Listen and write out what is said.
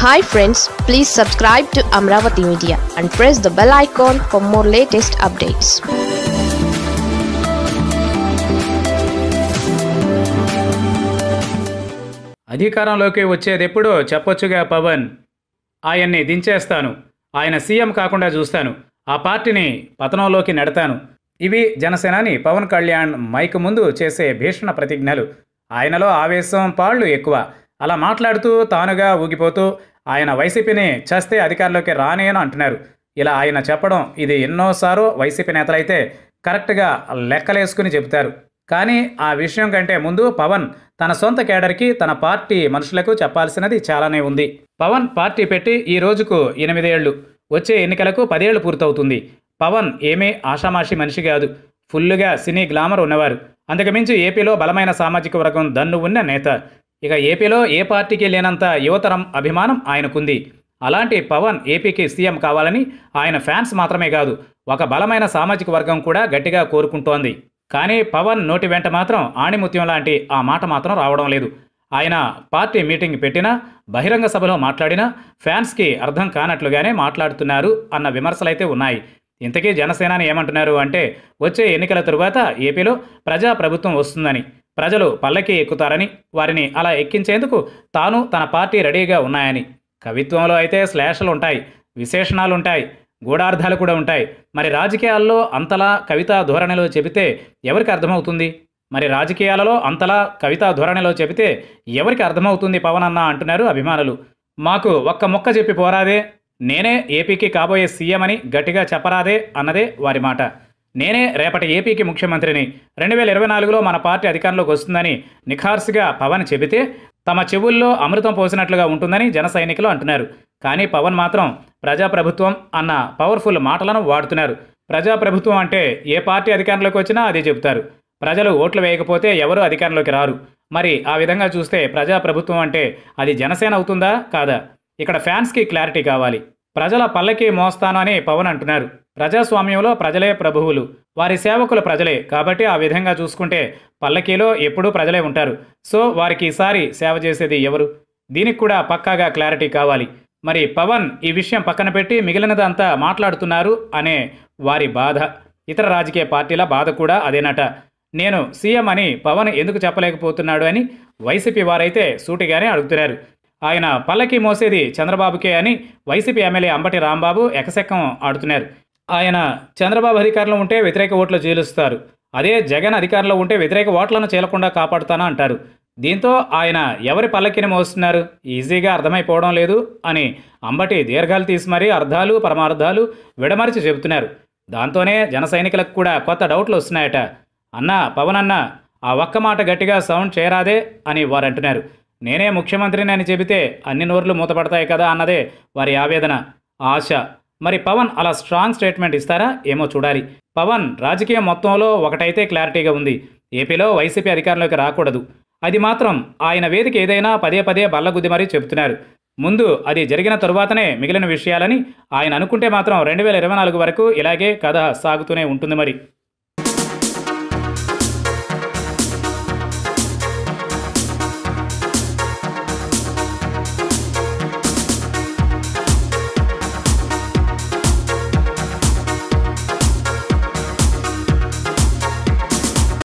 hi friends please subscribe to Amaravati media and press the bell icon for more latest updates అధికారంలోకి వచ్చేదెప్పుడో చెప్పొచ్చుగా పవన్ ఆయన్ని దించేస్తాను ఆయన సీఎం కాకుండా చూస్తాను ఆ పార్టీని పతనంలోకి నెడతాను ఇవి జనసేనాని పవన్ కళ్యాణ్ మైక్ ముందు చేసే భీషణ ప్రతిజ్ఞలు ఆయనలో ఆవేశం పాళ్ళు ఎక్కువ అలా మాట్లాడుతూ తానుగా ఊగిపోతూ ఆయన వైసీపీని చేస్తే అధికారంలోకి రానేను అంటున్నారు ఇలా ఆయన చెప్పడం ఇది ఎన్నోసార్లు వైసీపీ నేతలైతే కరెక్ట్గా లెక్కలేసుకుని చెబుతారు కానీ ఆ విషయం కంటే ముందు పవన్ తన సొంత కేడర్కి తన పార్టీ మనుషులకు చెప్పాల్సినది చాలానే ఉంది పవన్ పార్టీ పెట్టి ఈ రోజుకు ఎనిమిదేళ్లు వచ్చే ఎన్నికలకు పదేళ్లు పూర్తవుతుంది పవన్ ఏమీ ఆషామాషి మనిషి కాదు ఫుల్లుగా సినీ గ్లామర్ ఉన్నవారు అంతకుమించి ఏపీలో బలమైన సామాజిక వర్గం దన్ను ఉన్న నేత ఇక ఏపీలో ఏ పార్టీకి లేనంత యువతరం అభిమానం ఆయనకుంది అలాంటి పవన్ ఏపీకి సీఎం కావాలని ఆయన ఫ్యాన్స్ మాత్రమే కాదు ఒక బలమైన సామాజిక వర్గం కూడా గట్టిగా కోరుకుంటోంది కానీ పవన్ నోటి వెంట మాత్రం ఆణిముత్యం లాంటి ఆ మాట మాత్రం రావడం లేదు ఆయన పార్టీ మీటింగ్ పెట్టినా బహిరంగ సభలో మాట్లాడినా ఫ్యాన్స్కి అర్థం కానట్లుగానే మాట్లాడుతున్నారు అన్న విమర్శలైతే ఉన్నాయి ఇంతకీ జనసేనాని ఏమంటున్నారు అంటే వచ్చే ఎన్నికల తరువాత ఏపీలో ప్రజా ప్రభుత్వం వస్తుందని ప్రజలు పల్లకి ఎక్కుతారని వారిని అలా ఎక్కించేందుకు తాను తన పార్టీ రెడీగా ఉన్నాయని కవిత్వంలో అయితే శ్లేషలు ఉంటాయి విశేషణాలు ఉంటాయి గూఢార్థాలు కూడా ఉంటాయి మరి రాజకీయాల్లో అంతలా కవితా ధోరణిలో చెబితే ఎవరికి అర్థమవుతుంది మరి రాజకీయాలలో అంతలా కవితా ధోరణిలో చెబితే ఎవరికి అర్థమవుతుంది పవన్ అన్న అంటున్నారు అభిమానులు మాకు ఒక్క మొక్క చెప్పి పోరాదే నేనే ఏపీకి కాబోయే సీఎం అని గట్టిగా చెప్పరాదే అన్నదే వారి మాట నేనే రేపటి ఏపీకి ముఖ్యమంత్రిని రెండు వేల ఇరవై నాలుగులో మన పార్టీ అధికారంలోకి వస్తుందని నిఖార్సుగా పవన్ చెబితే తమ చెవుల్లో అమృతం పోసినట్లుగా ఉంటుందని జన సైనికులు అంటున్నారు కానీ పవన్ మాత్రం ప్రజాప్రభుత్వం అన్న పవర్ఫుల్ మాటలను వాడుతున్నారు ప్రజాప్రభుత్వం అంటే ఏ పార్టీ అధికారంలోకి వచ్చినా అదే చెబుతారు ప్రజలు ఓట్లు వేయకపోతే ఎవరు అధికారంలోకి రారు మరి ఆ విధంగా చూస్తే ప్రజాప్రభుత్వం అంటే అది జనసేన అవుతుందా కాదా ఇక్కడ ఫ్యాన్స్కి క్లారిటీ కావాలి ప్రజల పల్లకి మోస్తాను అని పవన్ అంటున్నారు ప్రజాస్వామ్యంలో ప్రజలే ప్రభువులు వారి సేవకులు ప్రజలే కాబట్టి ఆ విధంగా చూసుకుంటే పల్లకీలో ఎప్పుడూ ప్రజలే ఉంటారు సో వారికి ఈసారి సేవ చేసేది ఎవరు దీనికి కూడా పక్కాగా క్లారిటీ కావాలి మరి పవన్ ఈ విషయం పక్కన పెట్టి మిగిలినదంతా మాట్లాడుతున్నారు అనే వారి బాధ ఇతర రాజకీయ పార్టీల బాధ కూడా అదేనట నేను సీఎం అని పవన్ ఎందుకు చెప్పలేకపోతున్నాడు అని వైసీపీ వారైతే సూటిగానే అడుగుతున్నారు ఆయన పల్లకి మోసేది చంద్రబాబుకే అని వైసీపీ ఎమ్మెల్యే అంబటి రాంబాబు ఎకసెక్కం ఆడుతున్నారు ఆయన చంద్రబాబు అధికారంలో ఉంటే వ్యతిరేక ఓట్లు చీలుస్తారు అదే జగన్ అధికారంలో ఉంటే వ్యతిరేక ఓట్లను చీలకుండా కాపాడుతానా అంటారు దీంతో ఆయన ఎవరి పల్లకిని మోస్తున్నారు ఈజీగా అర్థమైపోవడం లేదు అని అంబటి దీర్ఘాలు తీసి మరీ అర్థాలు పరమార్థాలు విడమరిచి చెబుతున్నారు దాంతోనే జన సైనికులకు కూడా కొత్త డౌట్లు వస్తున్నాయట అన్నా పవన్ అన్న ఆ ఒక్క మాట గట్టిగా సౌండ్ చేయరాదే అని వారు అంటున్నారు నేనే ముఖ్యమంత్రిని అని చెబితే అన్ని నోర్లు మూతపడతాయి కదా అన్నదే వారి ఆవేదన ఆశ మరి పవన్ అలా స్ట్రాంగ్ స్టేట్మెంట్ ఇస్తారా ఏమో చూడాలి పవన్ రాజకీయం మొత్తంలో ఒకటైతే క్లారిటీగా ఉంది ఏపీలో వైసీపీ అధికారంలోకి రాకూడదు అది మాత్రం ఆయన వేదిక ఏదైనా పదే పదే బల్లగుద్ది మరీ చెబుతున్నారు ముందు అది జరిగిన తరువాతనే మిగిలిన విషయాలని ఆయన అనుకుంటే మాత్రం రెండు వేల ఇరవై నాలుగు వరకు ఇలాగే కథ సాగుతూనే ఉంటుంది మరి